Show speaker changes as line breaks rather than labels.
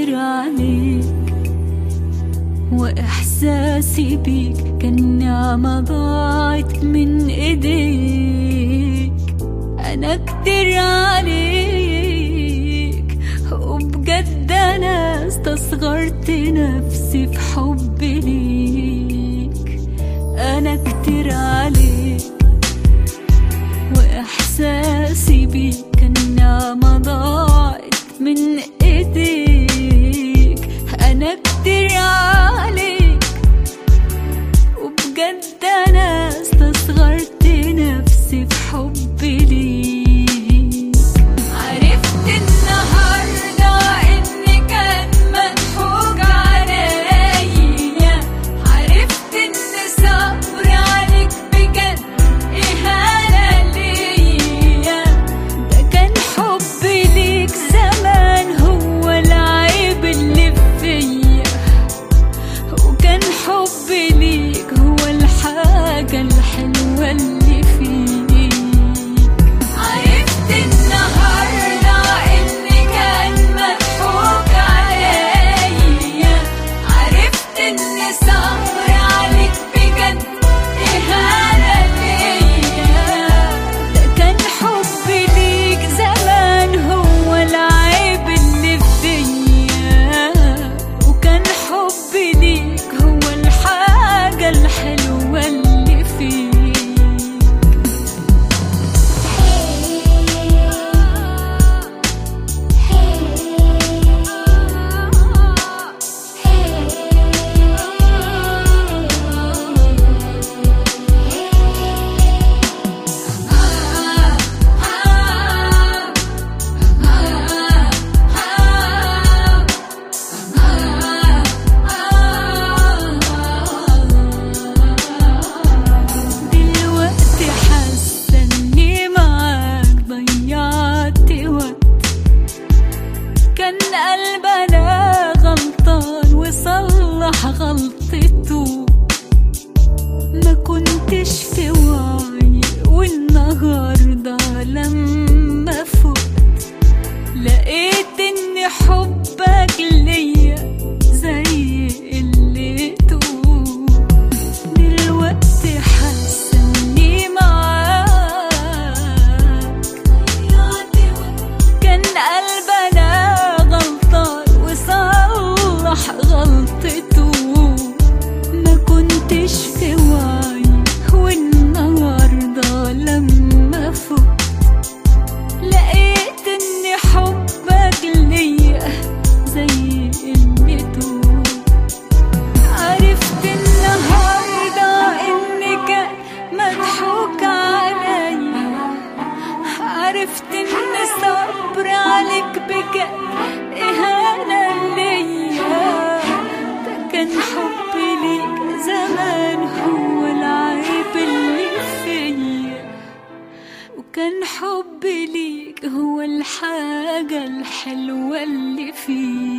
كتير عليك وإحساسي بيك كان نعمة ضاعت من إيديك أنا كتير عليك وبجد أنا استصغرت نفسي في حبي ليك أنا كتير عليك وإحساسي بيك كان نعمة ضاعت من إيديك أنا كتير عليك وبجد أنا استصغرت نفسي في حبي ليك عرفت النهاردة إني كان مضحوك عليا عرفت إن صبري عليك بجد إهانة ليا ده كان حبي ليك زمان هو العيب اللي فيا وكان حبي ليك هو الحاجة الحلوة اللي فيك عرفت النهاردة إني كان مضحوك عليا عرفت إن صبري عليك بجد إهانة ليا ده كان حبي ليك زمان هو العيب اللي فيا وكان حبي ليك هو الحاجة الحلوة اللي فيك دلوقتي حاسه اني معاك ضيعت وقت كان قلبنا غلطان وصلح غلطته ما كنتش في وعي والنهارده لما فقت لقيت ان حبك ليا زي قلته دلوقتي حاسه اني معاك كان قلبنا غلطان وصلح غلطته ما كنتش في وعي والنهارده لما فقت لقيت ان حبك ليا زي قلته عرفت النهارده اني كان مضحوك عليا عرفت ان صبر عليك بجد اهانه ليا ده كان حبي ليك زمان هو العيب اللي فيا وكان حبي ليك هو الحاجة الحلوة اللي فيك